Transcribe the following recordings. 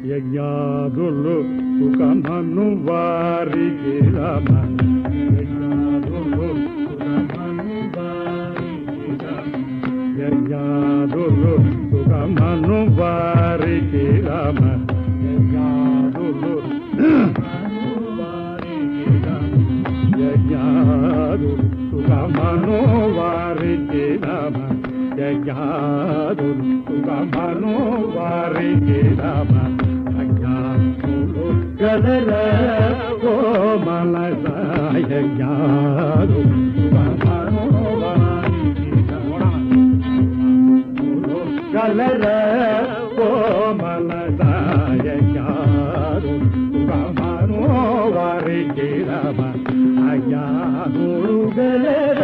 యజ్ఞాదులు సుఖమను వారికి రమ యజ్ఞాదులు సుఖమను వారికి రమ యజ్ఞాదులు సుఖమను వారికి రమ యజ్ఞాదులు సుఖమను వారికి రమ యజ్ఞాదు సుఖమను వారికి రమ యజ్ఞాదు సుఖమను వారికి రమ అజ్ఞానులు గలర ఓ మనస యజ్ఞాదు సుఖమను వారికి రమ కలర కోమలదాయ జ్ఞాను సుఖమను వారికి రమ అజ్ఞానుడు గలర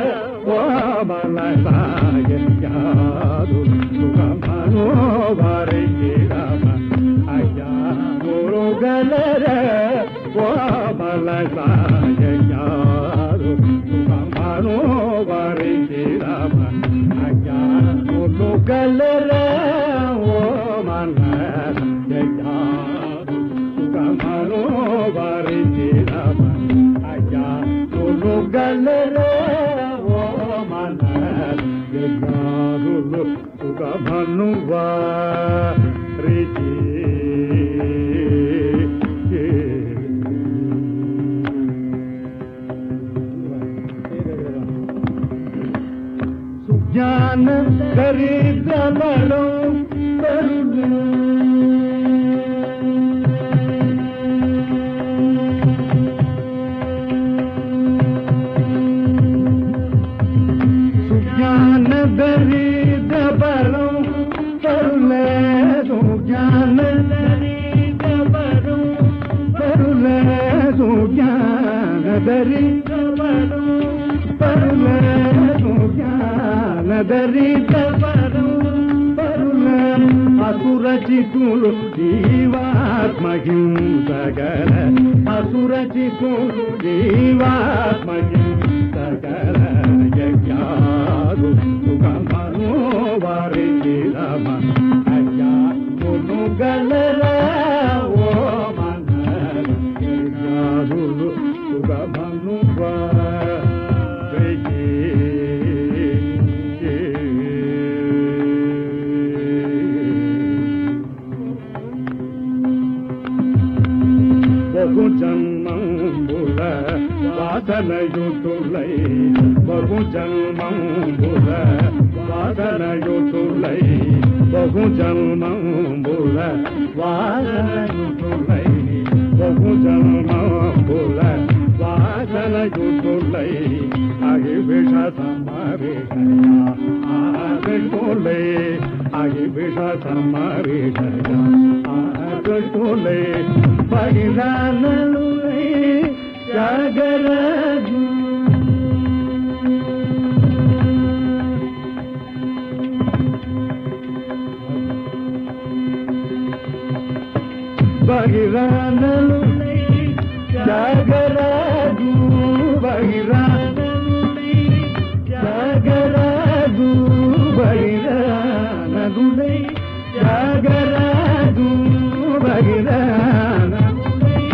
కోమలదాయ జ్ఞాను సుఖమను వారికి రమ అజ్ఞానుడు గలర కోమలదాయ జ్ఞాను సుఖమను వారికి రమ అజ్ఞానులు గలర ఓ మన యజ్ఞాను సుఖమను వారికి రమ అజ్ఞానులు గలర ఓ మన యజ్ఞానులు సుఖమను వారికి సుజ్ఞాన దరిద్రమలో సుజ్ఞాన దరిద్రబలం తరులే సుజ్ఞాన దరిద్రబలం తరులే సుజ్ఞాన దరిద్రబలం తరులే సుజ్ఞాన దరిద్రబలం తరులే అసురచితులు జీవాత్మహింసగల అసురచితులు జీవాత్మహింసగల యజ్ఞాదు సుఖమను వారికి రమ అజ్ఞాను గలర ఓ మన యజ్ఞాదులు సుఖమను వారికి బహు జన్మంబుల వాసనయుతులై బహు జన్మంబుల వాసనయుతులై బహు జన్మంబుల వాసనయుతులై బహు జన్మంబుల వాసనయుతులై అగి విష సమరిషయ ఆగటోలే అగి విష సమరిషయ ఆగటోలే పగిదానలు జాగరజు బహిరానలు జాగరాజు బహిరానలు జాగరాజు బహిరానలు జాగరాజు బహిరానలు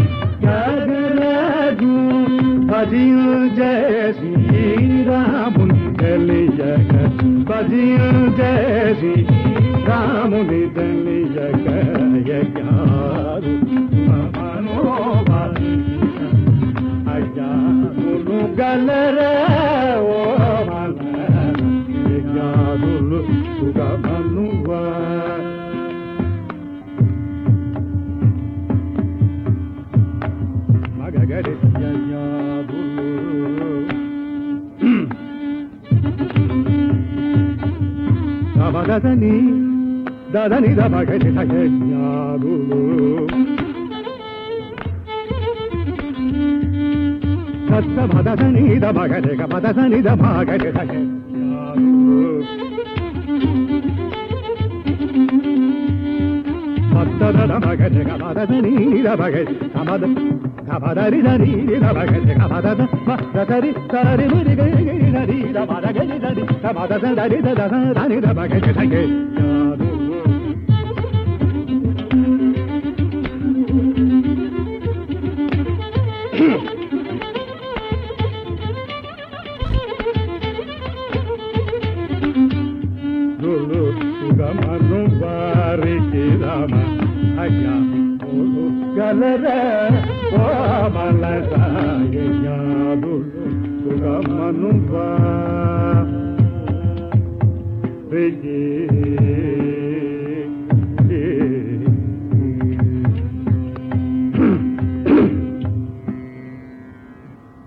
జాగరాజు భజియు జయ శ్రీరాముని కలియక భజియు జయ శ్రీరాముని కలియక యజ్ఞారు మనోబలి అజ్ఞానులు గలర ఓ మన యజ్ఞానులు సుఖమనువా మగగరి యజ్ఞానులు దమదని దదని దమగరి యజ్ఞానులు సత్త భదని దమగరి పదని దమగరి యజ్ఞానులు మత్తద మగరి కమదని మగరి కమద కమదరి దరి మగరి కమద మదరి తరి మురి గరి దరి మద గరి దరి కమద దరి దద దరి మగరి తగే దులు సుగమను వారికి రామ అయ్యా ఓలు గలర కోమల సాయయాదులు సుగమను వారికి